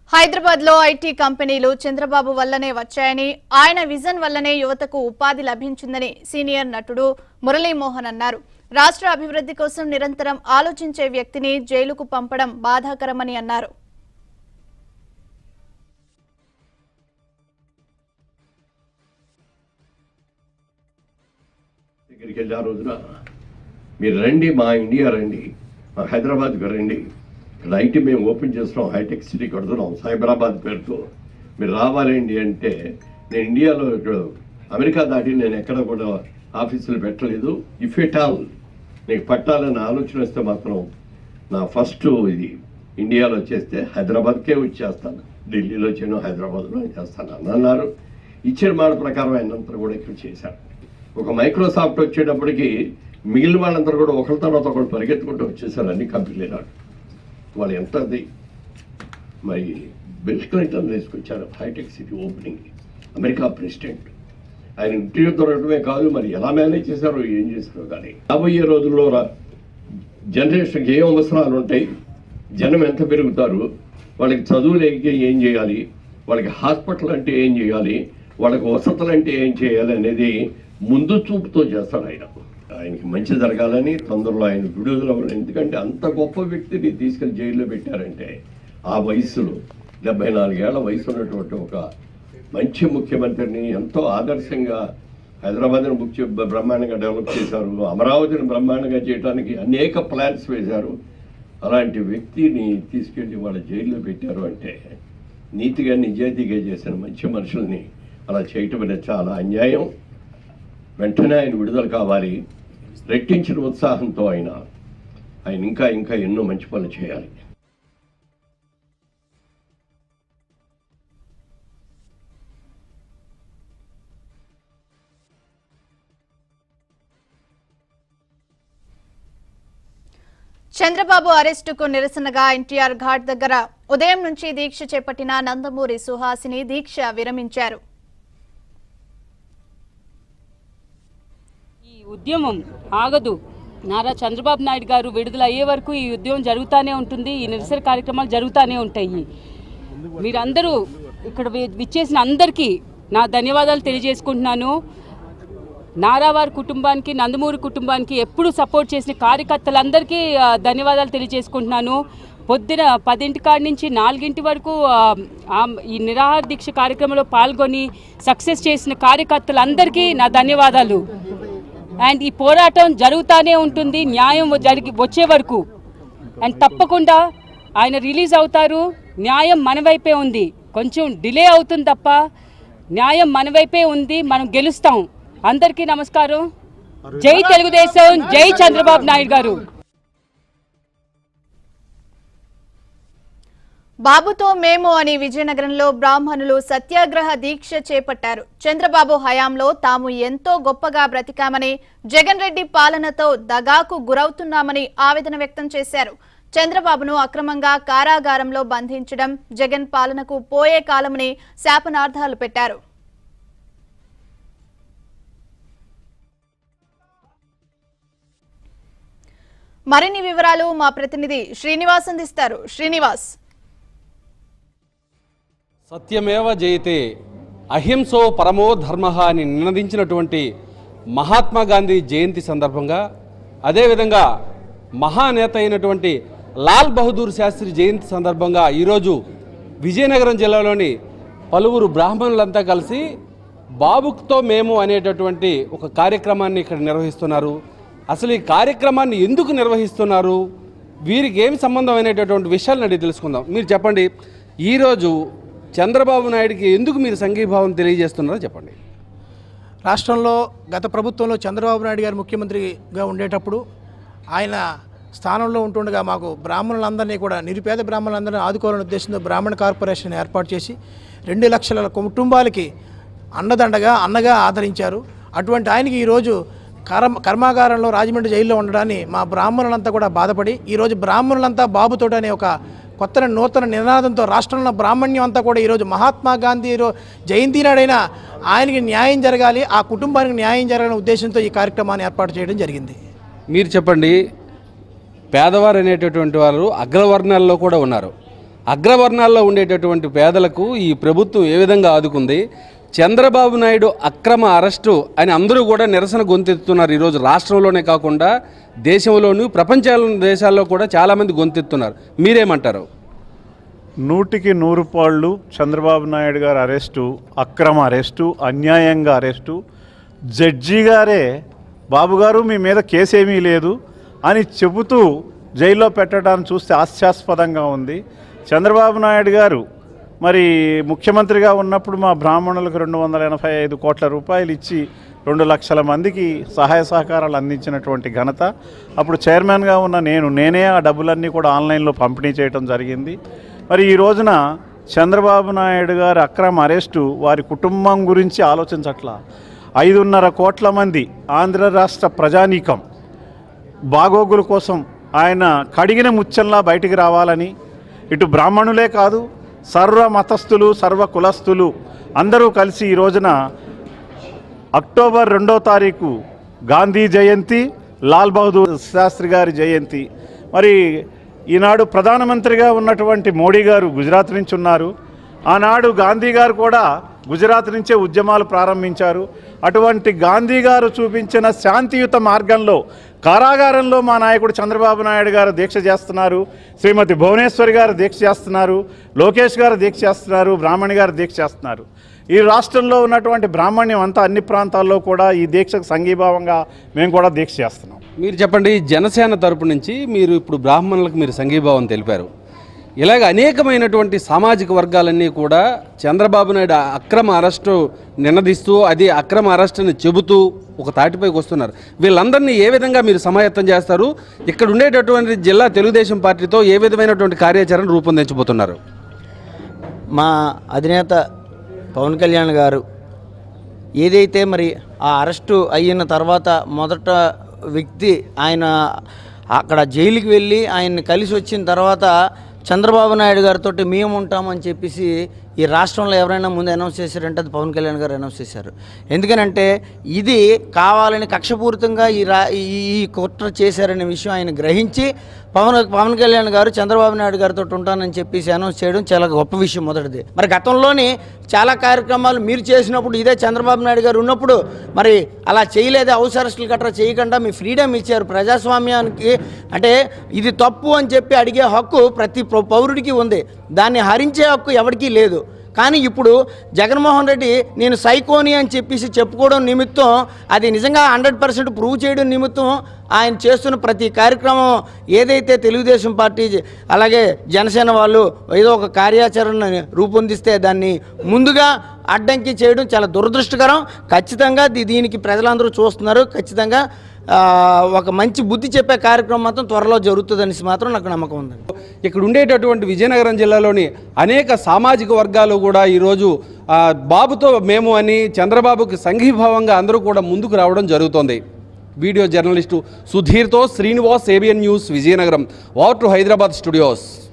హైదరాబాద్ లో ఐటీ కంపెనీలు చంద్రబాబు వల్లనే వచ్చాయని ఆయన విజన్ వల్లనే యువతకు ఉపాధి లభించిందని సీనియర్ నటుడు మురళీమోహన్ అన్నారు రాష్ట్ర అభివృద్ధి కోసం నిరంతరం ఆలోచించే వ్యక్తిని జైలుకు పంపడం బాధాకరమని అన్నారు దగ్గరికి వెళ్ళి ఆ రోజున మీరు రండి మా ఇండియా రండి మా హైదరాబాద్కి రండి ఇక్కడ ఐటీ మేము ఓపెన్ చేస్తున్నాం హైటెక్ సిటీ కడుతున్నాం సైబరాబాద్ పేరుతో మీరు రావాలండి అంటే నేను ఇండియాలో ఇక్కడ అమెరికా దాటి నేను ఎక్కడ కూడా ఆఫీసులు పెట్టలేదు ఇఫ్ ఎట్ ఆల్ నీకు పట్టాలని ఆలోచన వస్తే మాత్రం నా ఫస్ట్ ఇది ఇండియాలో చేస్తే హైదరాబాద్కే వచ్చేస్తాను ఢిల్లీలో చేయను హైదరాబాద్లో చేస్తాను అని అన్నారు ఇచ్చిన మాట ప్రకారం ఆయనంతా కూడా ఇక్కడ చేశారు ఒక మైక్రోసాఫ్ట్ వచ్చేటప్పటికి మిగిలిన వాళ్ళందరూ కూడా ఒకరి తర్వాత ఒకరు పరిగెత్తుకుంటూ వచ్చేసారు అన్ని కంపెనీలు నాకు వాళ్ళు ఎంత అది మరి బిల్ క్లింటన్ తీసుకొచ్చారు hitech city opening America president ఆయన ఇంటర్వ్యూ దొరకడమే కాదు మరి ఎలా మేనేజ్ చేశారో ఏం చేశారో కానీ రాబోయే రోజుల్లో రా- జనరేషన్కి ఏం అవసరాలు ఉంటాయి జనం ఎంత పెరుగుతారు వాళ్ళకి చదువులేక ఏం చేయాలి వాళ్ళకి హాస్పిటల్ అంటే ఏం చేయాలి వాళ్ళకి వసతులు అంటే ఏం చేయాలి అనేది ముందు చూపుతో చేస్తాడు ఆయన ఆయనకి మంచి జరగాలని తొందరలో ఆయన విడుదల అవ్వాలి. ఎందుకంటే అంత గొప్ప వ్యక్తిని తీసుకెళ్లి జైల్లో పెట్టారంటే ఆ వయసులో డెబ్బై నాలుగేళ్ల వయసు ఉన్నటువంటి ఒక మంచి ముఖ్యమంత్రిని ఎంతో ఆదర్శంగా హైదరాబాద్ని ముఖ్య బ్రహ్మాండంగా డెవలప్ చేశారు అమరావతిని బ్రహ్మాండంగా చేయడానికి అనేక ప్లాన్స్ వేశారు అలాంటి వ్యక్తిని తీసుకెళ్లి వాళ్ళ జైల్లో పెట్టారు అంటే నీతిగా నిజాయితీగా చేసిన మంచి మనుషుల్ని అలా చేయటం అనేది చాలా అన్యాయం వెంటనే ఆయన విడుదల కావాలి రెట్టించిన ఉత్సాహంతో ఆయన ఆయన ఇంకా ఇంకా ఎన్నో మంచి పనులు చేయాలి చంద్రబాబు అరెస్టుకు నిరసనగా ఎన్టీఆర్ ఘాట్ దగ్గర ఉదయం నుంచి దీక్ష చేపట్టిన నందమూరి సుహాసిని దీక్ష విరమించారు ఈ ఉద్యమం ఆగదు నారా చంద్రబాబు నాయుడు గారు విడుదల అయ్యే వరకు ఈ ఉద్యమం జరుగుతూనే ఉంటుంది ఈ నిరసన కార్యక్రమాలు జరుగుతూనే ఉంటాయి మీరందరూ ఇక్కడ వి- విచ్చేసిన అందరికీ నా ధన్యవాదాలు తెలియజేసుకుంటున్నాను నారావారి కుటుంబానికి నందమూరి కుటుంబానికి ఎప్పుడు సపోర్ట్ చేసిన కార్యకర్తలందరికీ ఆ, ధన్యవాదాలు తెలియజేసుకుంటున్నాను పొద్దున పదింటి కాడి నుంచి నాలుగింటి వరకు ఆ, ఆ, ఈ నిరాహార దీక్ష కార్యక్రమంలో పాల్గొని సక్సెస్ చేసిన కార్యకర్తలందరికీ నా ధన్యవాదాలు అండ్ ఈ పోరాటం జరుగుతూనే ఉంటుంది న్యాయం జరిగి వచ్చే వరకు అండ్ తప్పకుండా ఆయన రిలీజ్ అవుతారు న్యాయం మన వైపే ఉంది కొంచెం డిలే అవుతుంది తప్ప న్యాయం మన వైపే ఉంది మనం గెలుస్తాం అందరికీ నమస్కారం జై తెలుగుదేశం జై చంద్రబాబు నాయుడు గారు బాబుతో మేము అని విజయనగరంలో బ్రాహ్మణులు సత్యాగ్రహ దీక్ష చేపట్టారు చంద్రబాబు హయాంలో తాము ఎంతో గొప్పగా బ్రతికామని జగన్ రెడ్డి పాలనతో దగాకు గురవుతున్నామని ఆవేదన వ్యక్తం చేశారు చంద్రబాబును అక్రమంగా కారాగారంలో బంధించడం జగన్ పాలనకు పోయే కాలమని శాపనార్థాలు పెట్టారు మరిన్ని వివరాలు మా ప్రతినిధి శ్రీనివాస్ అందిస్తారు శ్రీనివాస్ సత్యమేవ జయతే అహింసో పరమో ధర్మ అని నినదించినటువంటి మహాత్మా గాంధీ జయంతి సందర్భంగా అదేవిధంగా మహానేత అయినటువంటి లాల్ బహదూర్ శాస్త్రి జయంతి సందర్భంగా ఈరోజు విజయనగరం జిల్లాలోని పలువురు బ్రాహ్మణులంతా కలిసి బాబుతో మేము అనేటటువంటి ఒక కార్యక్రమాన్ని ఇక్కడ నిర్వహిస్తున్నారు అసలు ఈ కార్యక్రమాన్ని ఎందుకు నిర్వహిస్తున్నారు వీరికి ఏమి సంబంధం అనేటటువంటి విషయాలను అడిగి తెలుసుకుందాం మీరు చెప్పండి ఈరోజు చంద్రబాబు నాయుడికి ఎందుకు మీరు సంఘీభావం తెలియజేస్తున్నారో చెప్పండి రాష్ట్రంలో గత ప్రభుత్వంలో చంద్రబాబు నాయుడు గారు ముఖ్యమంత్రిగా ఉండేటప్పుడు ఆయన స్థానంలో ఉంటుండగా మాకు బ్రాహ్మణులందరినీ కూడా నిరుపేద బ్రాహ్మణులందరినీ ఆదుకోవాలనే ఉద్దేశంతో బ్రాహ్మణ కార్పొరేషన్ ఏర్పాటు చేసి రెండు లక్షల కుటుంబాలకి అండదండగా అన్నగా ఆదరించారు అటువంటి ఆయనకి ఈరోజు కర్మ కర్మాగారంలో రాజమండ్రి జైల్లో ఉండడాన్ని మా బ్రాహ్మణులంతా కూడా బాధపడి ఈరోజు బ్రాహ్మణులంతా బాబుతోటి అనే ఒక కొత్త నూతన నినాదంతో రాష్ట్రంలో బ్రాహ్మణ్యం అంతా కూడా ఈరోజు మహాత్మా గాంధీ రో- జయంతి నాడైనా ఆయనకి న్యాయం జరగాలి ఆ కుటుంబానికి న్యాయం జరగాలనే ఉద్దేశంతో ఈ కార్యక్రమాన్ని ఏర్పాటు చేయడం జరిగింది మీరు చెప్పండి పేదవారు అనేటటువంటి వారు అగ్రవర్ణాల్లో కూడా ఉన్నారు అగ్రవర్ణాల్లో ఉండేటటువంటి పేదలకు ఈ ప్రభుత్వం ఏ విధంగా ఆదుకుంది చంద్రబాబు నాయుడు అక్రమ అరెస్టు అని అందరూ కూడా నిరసన గొంతెత్తుతున్నారు ఈరోజు రాష్ట్రంలోనే కాకుండా దేశంలోనూ ప్రపంచ దేశాల్లో కూడా చాలామంది గొంతెత్తున్నారు మీరేమంటారు నూటికి నూరు పాళ్ళు చంద్రబాబు నాయుడు గారి అరెస్టు అక్రమ అరెస్టు అన్యాయంగా అరెస్టు జడ్జి గారే బాబు గారు మీ మీద కేసేమీ లేదు అని చెబుతూ జైల్లో పెట్టడాన్ని చూస్తే హాస్యాస్పదంగా ఉంది చంద్రబాబు నాయుడు గారు మరి ముఖ్యమంత్రిగా ఉన్నప్పుడు మా బ్రాహ్మణులకు రెండు వందల ఎనభై ఐదు కోట్ల రూపాయలు ఇచ్చి రెండు లక్షల మందికి సహాయ సహకారాలు అందించినటువంటి ఘనత అప్పుడు చైర్మన్గా ఉన్న నేను నేనే ఆ డబ్బులన్నీ కూడా ఆన్లైన్లో పంపిణీ చేయడం జరిగింది మరి ఈ రోజున చంద్రబాబు నాయుడు గారి అక్రమ అరెస్టు వారి కుటుంబం గురించి ఆలోచించట్లా ఐదున్నర కోట్ల మంది ఆంధ్ర రాష్ట్ర ప్రజానీకం బాగోగుల కోసం ఆయన కడిగిన ముచ్చంలా బయటికి రావాలని ఇటు బ్రాహ్మణులే కాదు సర్వ మతస్థులు సర్వ కులస్థులు అందరూ కలిసి ఈ రోజున అక్టోబర్ రెండో తారీఖు గాంధీ జయంతి లాల్ బహదూర్ శాస్త్రి గారి జయంతి మరి ఈనాడు ప్రధానమంత్రిగా ఉన్నటువంటి మోడీ గారు గుజరాత్ నుంచి ఉన్నారు ఆనాడు గాంధీ గారు కూడా గుజరాత్ నుంచే ఉద్యమాలు ప్రారంభించారు అటువంటి గాంధీ గారు చూపించిన శాంతియుత మార్గంలో కారాగారంలో మా నాయకుడు చంద్రబాబు నాయుడు గారు దీక్ష చేస్తున్నారు శ్రీమతి భువనేశ్వరి గారు దీక్ష చేస్తున్నారు లోకేష్ గారు దీక్ష చేస్తున్నారు బ్రాహ్మణి గారు దీక్ష చేస్తున్నారు ఈ రాష్ట్రంలో ఉన్నటువంటి బ్రాహ్మణ్యం అంతా అన్ని ప్రాంతాల్లో కూడా ఈ దీక్షకు సంఘీభావంగా మేము కూడా దీక్ష చేస్తున్నాం మీరు చెప్పండి జనసేన తరపు నుంచి మీరు ఇప్పుడు బ్రాహ్మణులకు మీరు సంఘీభావం తెలిపారు ఇలాగ అనేకమైనటువంటి సామాజిక వర్గాలన్నీ కూడా చంద్రబాబు నాయుడు అక్రమ అరెస్టు నినదిస్తూ అది అక్రమ అరెస్టుని చెబుతూ ఒక తాటిపైకి వస్తున్నారు వీళ్ళందరినీ ఏ విధంగా మీరు సమాయత్తం చేస్తారు ఇక్కడ ఉండేటటువంటి జిల్లా తెలుగుదేశం పార్టీతో ఏ విధమైనటువంటి కార్యాచరణ రూపొందించబోతున్నారు మా అధినేత పవన్ కళ్యాణ్ గారు ఏదైతే మరి ఆ అరెస్టు అయిన తర్వాత మొదట వ్యక్తి ఆయన అక్కడ జైలుకి వెళ్ళి ఆయన్ని కలిసి వచ్చిన తర్వాత చంద్రబాబు నాయుడు గారితో మేము ఉంటామని చెప్పేసి ఈ రాష్ట్రంలో ఎవరైనా ముందు అనౌన్స్ చేశారంటే అది పవన్ కళ్యాణ్ గారు అనౌన్స్ చేశారు ఎందుకనంటే ఇది కావాలని కక్షపూరితంగా ఈ రా ఈ ఈ కుట్ర చేశారనే విషయం ఆయన గ్రహించి పవన్ పవన్ కళ్యాణ్ గారు చంద్రబాబు నాయుడు గారితో ఉంటానని చెప్పేసి అనౌన్స్ చేయడం చాలా గొప్ప విషయం మొదటిది మరి గతంలోని చాలా కార్యక్రమాలు మీరు చేసినప్పుడు ఇదే చంద్రబాబు నాయుడు గారు ఉన్నప్పుడు మరి అలా చేయలేదే హౌస్ అరెస్టులు గట్రా చేయకుండా మీ ఫ్రీడమ్ ఇచ్చారు ప్రజాస్వామ్యానికి అంటే ఇది తప్పు అని చెప్పి అడిగే హక్కు ప్రతి పౌ- పౌరుడికి ఉంది దాన్ని హరించే హక్కు ఎవరికీ లేదు కానీ ఇప్పుడు జగన్మోహన్ రెడ్డి నేను సైకోని అని చెప్పేసి చెప్పుకోవడం నిమిత్తం అది నిజంగా హండ్రెడ్ పర్సెంట్ ప్రూవ్ చేయడం నిమిత్తం ఆయన చేస్తున్న ప్రతి కార్యక్రమం ఏదైతే తెలుగుదేశం పార్టీ అలాగే జనసేన వాళ్ళు ఏదో ఒక కార్యాచరణ రూపొందిస్తే దాన్ని ముందుగా అడ్డంకి చేయడం చాలా దురదృష్టకరం ఖచ్చితంగా దీ- దీనికి ప్రజలందరూ చూస్తున్నారు ఖచ్చితంగా ఆ, ఒక మంచి బుద్ధి చెప్పే కార్యక్రమం మాత్రం త్వరలో జరుగుతుందనేసి మాత్రం నాకు నమ్మకం ఉందండి ఇక్కడ ఉండేటటువంటి విజయనగరం జిల్లాలోని అనేక సామాజిక వర్గాలు కూడా ఈరోజు ఆ, బాబుతో మేము అని చంద్రబాబుకి సంఘీభావంగా అందరూ కూడా ముందుకు రావడం జరుగుతోంది వీడియో జర్నలిస్టు సుధీర్తో శ్రీనివాస్ ఏబిఎన్ న్యూస్ విజయనగరం వార్ టు హైదరాబాద్ స్టూడియోస్